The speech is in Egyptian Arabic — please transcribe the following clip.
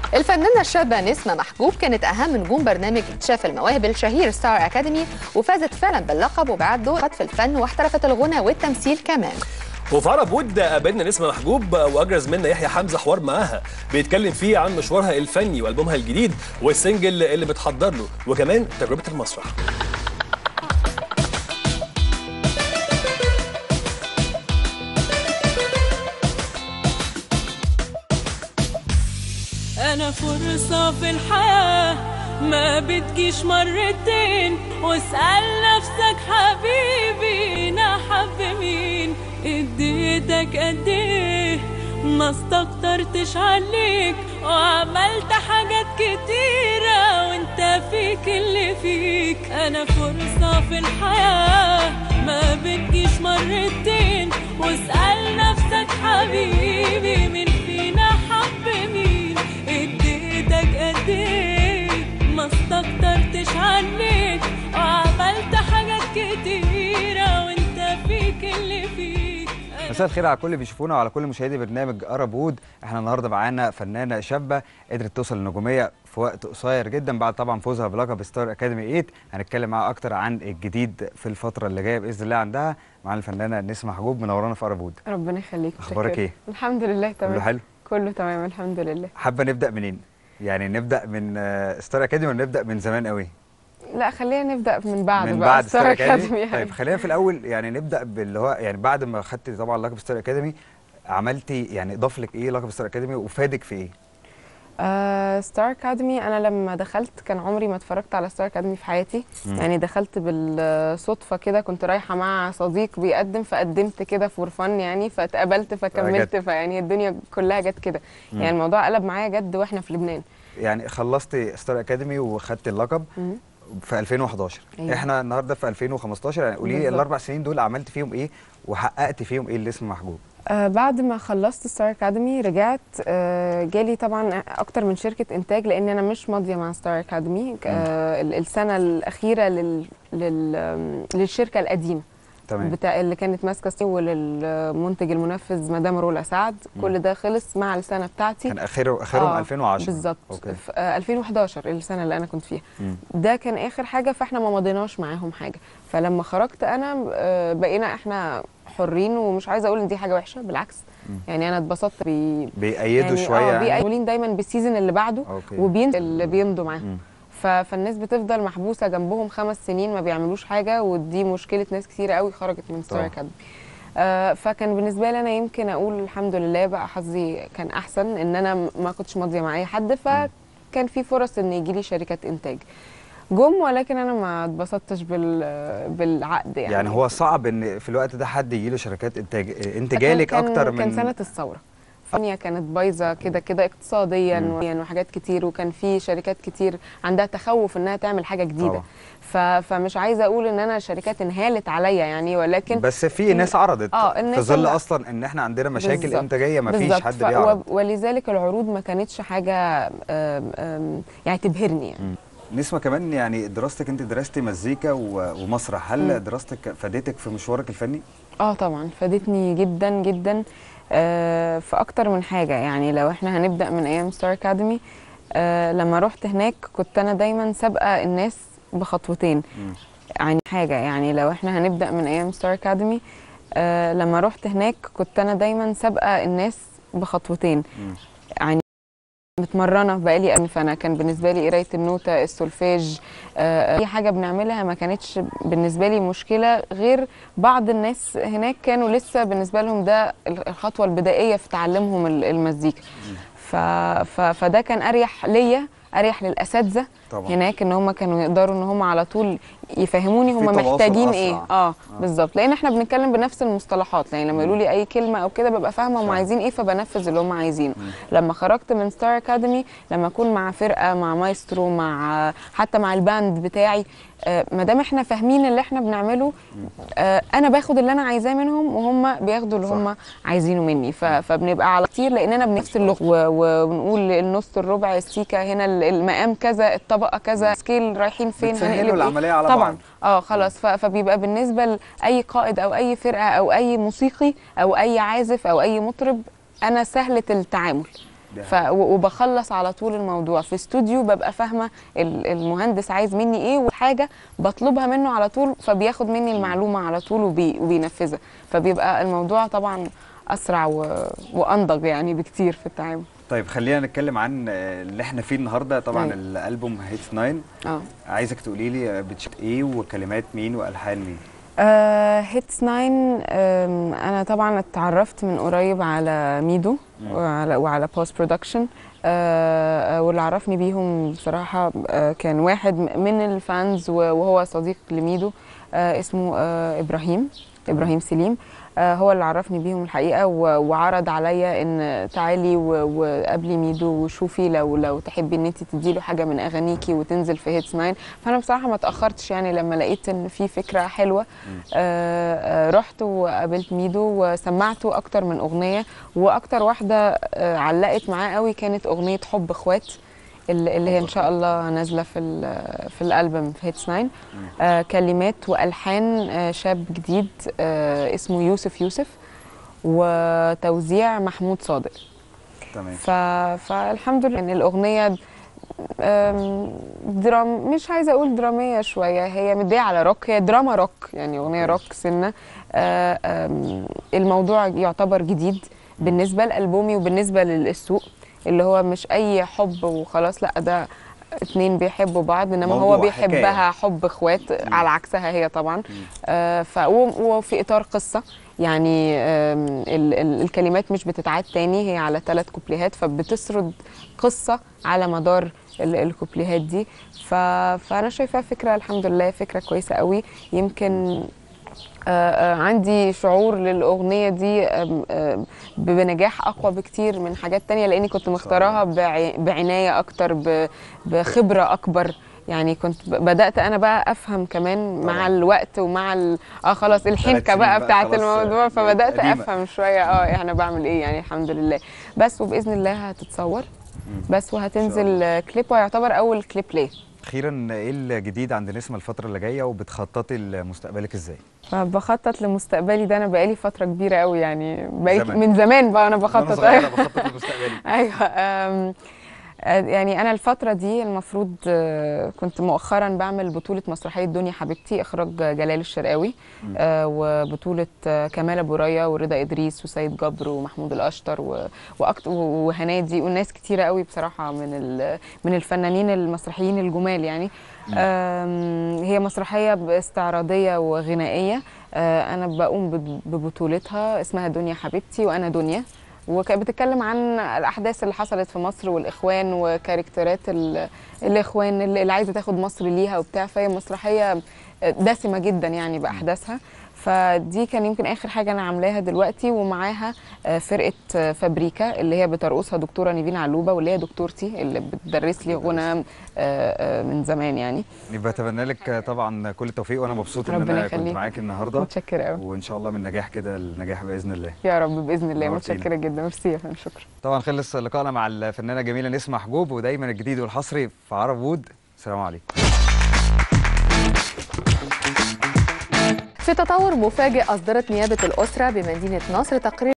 الفنانة الشابة نسمة محجوب كانت أهم نجوم برنامج اكتشاف المواهب الشهير ستار أكاديمي وفازت فعلا باللقب وبعد دور في الفن واحترفت الغنى والتمثيل كمان وفي عرب ود قابلنا نسمة محجوب واجرز منا يحيى حمزه حوار معاها بيتكلم فيه عن مشوارها الفني والبومها الجديد والسنجل اللي بتحضر له وكمان تجربه المسرح أنا فرصة في الحياة ما بتجيش مرتين واسأل نفسك حبيبي أنا حب مين اديتك قد ايه ما استكترتش عليك وعملت حاجات كتيرة وانت فيك اللي فيك أنا فرصة في الحياة ما بتجيش مرتين واسأل نفسك حبيبي مين فينا حب مين اديتك قد ايه ما استكترتش عليك وعملت حاجات كتيرة وانت فيك اللي فيك مساء الخير على كل اللي بيشوفونا وعلى كل مشاهدي برنامج قرب وود احنا النهارده معانا فنانه شابه قدرت توصل للنجوميه في وقت قصير جدا بعد طبعا فوزها بلقب ستار اكاديمي 8 هنتكلم معاها اكتر عن الجديد في الفتره اللي جايه باذن الله عندها معانا الفنانه نسمه حجوب منورانا في قرب وود ربنا يخليك أخبارك متشكرة. إيه؟ الحمد لله تمام كله حلو كله تمام الحمد لله حابه نبدا منين يعني نبدا من آه، ستار اكاديمي ولا نبدا من زمان قوي لا خلينا نبدا من بعد من بقى بعد ستار ستار اكاديمي اكاديمي يعني. طيب خلينا في الاول يعني نبدا باللي هو يعني بعد ما خدتي طبعا لقب ستار اكاديمي عملتي يعني ضاف لك ايه لقب ستار اكاديمي وفادك في ايه آه ستار اكاديمي انا لما دخلت كان عمري ما اتفرجت على ستار اكاديمي في حياتي مم. يعني دخلت بالصدفه كده كنت رايحه مع صديق بيقدم فقدمت كده فور فن يعني فاتقبلت فكملت فيعني الدنيا كلها جت كده مم. يعني الموضوع قلب معايا جد واحنا في لبنان يعني خلصتي ستار اكاديمي وخدتي اللقب مم. في 2011 أيوة. احنا النهارده في 2015 يعني قولي لي بالظبط. الاربع سنين دول عملت فيهم ايه وحققت فيهم ايه اللي اسمه محجوب آه بعد ما خلصت ستار اكاديمي رجعت آه جالي طبعا اكتر من شركه انتاج لان انا مش ماضيه مع ستار اكاديمي آه ال- السنه الاخيره لل لل آم، للشركه القديمه تمام بتاع اللي كانت ماسكه سي- وللمنتج المنفذ مدام رولا سعد كل ده خلص مع السنه بتاعتي كان اخره اخرهم آه، 2010 بالظبط اوكي في آه 2011 السنه اللي انا كنت فيها مم. ده كان اخر حاجه فاحنا ما مضيناش معاهم حاجه فلما خرجت انا آه، بقينا احنا حرين ومش عايزه اقول ان دي حاجه وحشه بالعكس مم. يعني انا اتبسطت بي بيأيدوا يعني شويه اه يعني بيقولين دايما بالسيزون اللي بعده اوكي وبين اللي بيمضوا معاهم مم. ف- فالناس بتفضل محبوسه جنبهم خمس سنين ما بيعملوش حاجه ودي مشكله ناس كتير قوي خرجت من ستار طبعا. اكاديمي آه فكان بالنسبه لي انا يمكن اقول الحمد لله بقى حظي كان احسن ان انا م- ما كنتش ماضيه مع اي حد فكان في فرص ان يجي لي شركات انتاج جم ولكن انا ما اتبسطتش بال بالعقد يعني يعني هو صعب ان في الوقت ده حد يجي له شركات انتاج انت كان- جالك كان اكتر من كان سنه الثوره الدنيا كانت بايظه كده كده اقتصاديا مم. وحاجات كتير وكان في شركات كتير عندها تخوف انها تعمل حاجه جديده طبعا. ف... فمش عايزه اقول ان انا شركات انهالت عليا يعني ولكن بس في ناس عرضت آه، الناس في ظل اللي- اصلا ان احنا عندنا مشاكل بالظبط. انتاجيه ما فيش بالظبط. حد ف... بيعرض و... ولذلك العروض ما كانتش حاجه آم... آم... يعني تبهرني يعني نسمة كمان يعني دراستك انت درستي مزيكا و- ومسرح هل مم. دراستك فادتك في مشوارك الفني؟ اه طبعا فادتني جدا جدا آه في اكتر من حاجه يعني لو احنا هنبدا من ايام ستار اكاديمي آه لما رحت هناك كنت انا دايما سابقه الناس بخطوتين مم. يعني حاجه يعني لو احنا هنبدا من ايام ستار اكاديمي آه لما رحت هناك كنت انا دايما سابقه الناس بخطوتين مم. يعني متمرنه بقالي أم فانا كان بالنسبه لي قرايه النوته السولفيج آه، اي حاجه بنعملها ما كانتش بالنسبه لي مشكله غير بعض الناس هناك كانوا لسه بالنسبه لهم ده الخطوه البدائيه في تعلمهم ال- المزيكا ف... ف... فده كان اريح ليا اريح للاساتذه طبعا هناك ان هم كانوا يقدروا ان هم على طول يفهموني في هم تواصل محتاجين أسرع. ايه اه بالظبط لان احنا بنتكلم بنفس المصطلحات يعني لما يقولوا لي اي كلمه او كده ببقى فاهمه هم صح. عايزين ايه فبنفذ اللي هم عايزينه لما خرجت من ستار اكاديمي لما اكون مع فرقه مع مايسترو مع حتى مع الباند بتاعي آه، ما دام احنا فاهمين اللي احنا بنعمله آه، انا باخد اللي انا عايزاه منهم وهم بياخدوا اللي صح. هم عايزينه مني ف- فبنبقى على كتير لاننا بنفس اللغه و- ونقول النص الربع السيكه هنا ال- المقام كذا الطبقه كذا سكيل رايحين فين بتسهلوا هنقلب إيه؟ العملية على طبعا بعض. اه خلاص ف- فبيبقى بالنسبه لاي قائد او اي فرقه او اي موسيقي او اي عازف او اي مطرب انا سهله التعامل ده ف و- وبخلص على طول الموضوع في استوديو ببقى فاهمه ال- المهندس عايز مني ايه وحاجه بطلبها منه على طول فبياخد مني المعلومه على طول وبي وبينفذها فبيبقى الموضوع طبعا اسرع و... وانضج يعني بكتير في التعامل طيب خلينا نتكلم عن آه، اللي احنا فيه النهارده طبعا أيوة. الالبوم هيتس 9 اه عايزك تقولي لي آه، بتشت ايه وكلمات مين والحان مين هيتس 9 آم، انا طبعا اتعرفت من قريب على ميدو وعلى وعلى بوست برودكشن واللي عرفني بيهم بصراحه آه، كان واحد م- من الفانز و- وهو صديق لميدو آه، اسمه آه، ابراهيم ابراهيم سليم آه، هو اللي عرفني بيهم الحقيقه و- وعرض عليا ان تعالي و- وقابلي ميدو وشوفي لو لو تحبي ان انت تديله حاجه من اغانيكي وتنزل في هيتس 9 فانا بصراحه ما اتاخرتش يعني لما لقيت ان في فكره حلوه آه، آه، رحت وقابلت ميدو وسمعته اكتر من اغنيه واكتر واحده آه، علقت معاه قوي كانت اغنيه حب اخوات اللي اللي هي ان شاء الله نازله في ال- في الالبوم في هيتس 9 آه كلمات والحان آه شاب جديد آه اسمه يوسف يوسف وتوزيع محمود صادق تمام ف... فالحمد لله ان الاغنيه أم، درام مش عايزه اقول دراميه شويه هي مديه على روك هي دراما روك يعني اغنيه روك سنه آه، أم، الموضوع يعتبر جديد بالنسبه لالبومي وبالنسبه للسوق اللي هو مش اي حب وخلاص لا ده اتنين بيحبوا بعض انما هو موضوع بيحبها حب اخوات على عكسها هي طبعا آه ف و- وفي اطار قصه يعني آم، ال ال الكلمات مش بتتعاد تاني هي على ثلاث كوبليهات فبتسرد قصه على مدار ال- الكوبليهات دي ف فانا شايفاها فكره الحمد لله فكره كويسه قوي يمكن آه، آه، عندي شعور للأغنية دي آم، آم، بنجاح أقوى بكتير من حاجات تانية لأني كنت مختارها بع- بعناية أكتر ب- بخبرة أكبر يعني كنت ب- بدأت أنا بقى أفهم كمان مع طبعاً. الوقت ومع ال... اه خلاص الحنكة سنين بقى بقى بتاعت خلاص الموضوع بقت فبدأت قديمة. أفهم شوية اه أنا بعمل إيه يعني الحمد لله بس وبإذن الله هتتصور بس وهتنزل آه، كليب ويعتبر أول كليب ليه اخيرا ايه الجديد عند نسمه الفتره اللي جايه وبتخططي لمستقبلك ازاي فبخطط لمستقبلي ده انا بقالي فتره كبيره قوي يعني بقيت زمن. من زمان بقى انا وانا بخطط صغيره بخطط لمستقبلي ايوه أم، آه، يعني انا الفتره دي المفروض آه، كنت مؤخرا بعمل بطوله مسرحيه دنيا حبيبتي اخراج جلال الشرقاوي آه، وبطوله آه، كمال ابو ريا ورضا ادريس وسيد جبر ومحمود الاشتر و- وأكت- وهنادي وناس كتيره قوي بصراحه من ال- من الفنانين المسرحيين الجمال يعني آم، هي مسرحيه استعراضيه وغنائيه آه، انا بقوم بب- ببطولتها اسمها دنيا حبيبتي وانا دنيا وكانت بتتكلم عن الاحداث اللي حصلت في مصر والاخوان وكاركترات ال- الاخوان اللي اللي عايزه تاخد مصر ليها وبتاع فهي مسرحيه دسمه جدا يعني باحداثها فدي كان يمكن اخر حاجه انا عاملاها دلوقتي ومعاها آه، فرقه آه، فابريكا اللي هي بترقصها دكتوره نيفين علوبه واللي هي دكتورتي اللي بتدرس لي غنى آه، آه، من زمان يعني يبقى اتمنى لك طبعا كل التوفيق وانا مبسوط ان ربنا انا كنت يخليك. معاكي النهارده متشكره قوي وان شاء الله من نجاح كده لنجاح باذن الله يا رب باذن الله نورتينا. متشكره جدا ميرسي يا فندم شكرا طبعا خلص لقائنا مع الفنانه جميله نسمه حجوب ودايما الجديد والحصري في عرب وود السلام عليكم في تطور مفاجئ أصدرت نيابة الأسرة بمدينة نصر تقرير